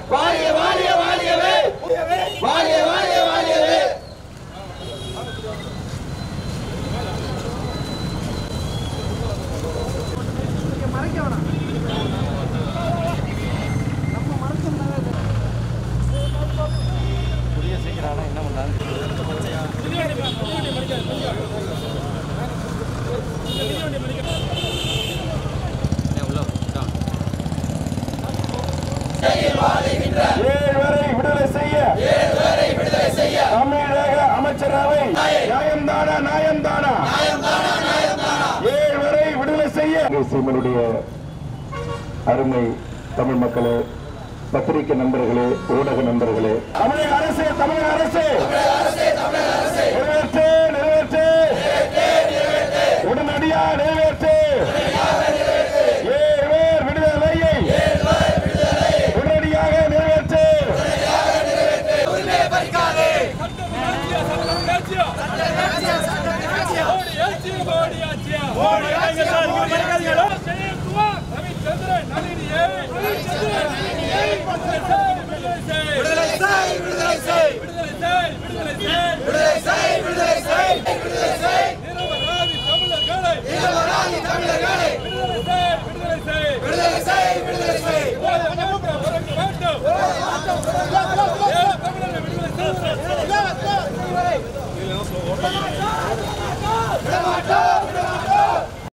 வாழிய வாழிய வாழியவே வாழிய வாழிய வாழியவே ஏழு வரை விடுதலை செய்ய தமிழக அமைச்சரவை நியாயம்தானா நியாயம்தானா ஏழு வரை விடுதலை செய்ய சீமனுடைய அருமை தமிழ் மக்களே பத்திரிகை நண்பர்களே ஊடக நண்பர்களே தமிழக அரசு தமிழக அரசு நிறைவேற்று நிறைவேற்று உடனடியா நிறைவேற்று ஏழு பேர் விடுதலையை உடனடியாக நிறைவேற்று தமிழர்களை